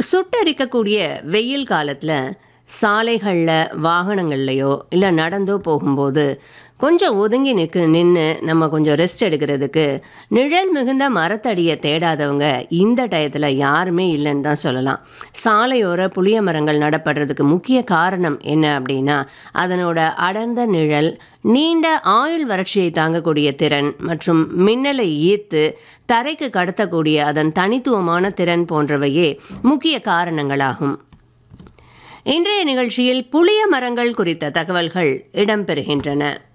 சுட்டெரிக்கக்கூடிய வெயில் காலத்தில் சாலைகளில் வாகனங்கள்லையோ இல்லை நடந்தோ போகும்போது கொஞ்சம் ஒதுங்கி நிற்கு நின்று நம்ம கொஞ்சம் ரெஸ்ட் எடுக்கிறதுக்கு நிழல் மிகுந்த மரத்தடியை தேடாதவங்க இந்த டயத்தில் யாருமே இல்லைன்னு தான் சொல்லலாம் சாலையோர புளிய மரங்கள் நடப்படுறதுக்கு முக்கிய காரணம் என்ன அப்படின்னா அதனோட அடர்ந்த நிழல் நீண்ட ஆயுள் வறட்சியை தாங்கக்கூடிய திறன் மற்றும் மின்னலை ஈர்த்து தரைக்கு கடத்தக்கூடிய அதன் தனித்துவமான திறன் போன்றவையே முக்கிய காரணங்களாகும் இன்றைய நிகழ்ச்சியில் புளிய மரங்கள் குறித்த தகவல்கள் இடம்பெறுகின்றன